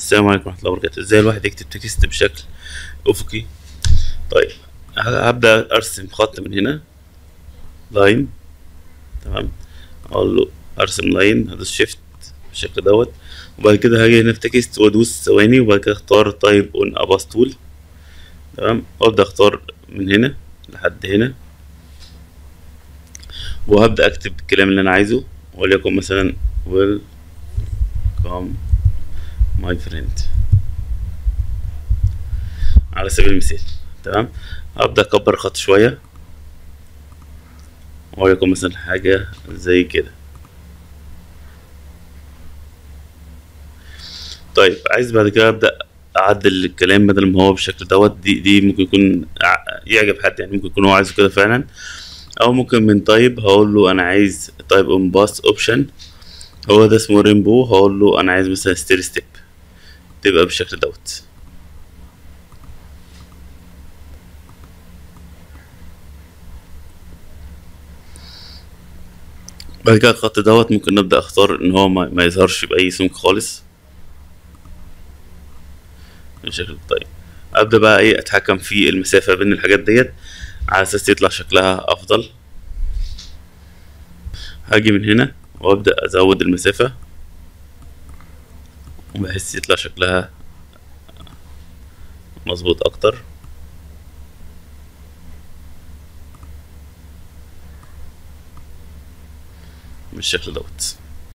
السلام عليكم ورحمة الله وبركاته ازاي الواحد يكتب تكست بشكل افقي طيب ه- هبدأ ارسم خط من هنا لاين تمام اقول له ارسم لاين هدوس شيفت بالشكل دوت وبعد كده هاجي هنا في تكست وادوس ثواني وبعد كده اختار تايب اون اباس تول تمام وابدأ اختار من هنا لحد هنا وهبدأ اكتب الكلام اللي انا عايزه وليكن مثلا welcome my friend على سبيل المثال تمام هبدأ اكبر الخط شوية وليكن مثلا حاجة زي كده طيب عايز بعد كده ابدا اعدل الكلام بدل ما هو بالشكل دوت دي دي ممكن يكون ع- يعجب حد يعني ممكن يكون هو عايزه كده فعلا او ممكن من طيب هقول له انا عايز طيب اون باس اوبشن هو ده اسمه رينبو هقول له انا عايز مثلا ستير ستيب تبقى بالشكل دوت بعد كده الخط دوت ممكن نبدا اختار ان هو ما, ما يظهرش باي سمك خالص بالشكل ده. طيب ابدا بقى ايه اتحكم في المسافه بين الحاجات ديت على اساس يطلع شكلها افضل هاجي من هنا وابدا ازود المسافه بحيث يطلع شكلها مظبوط اكتر بالشكل دوت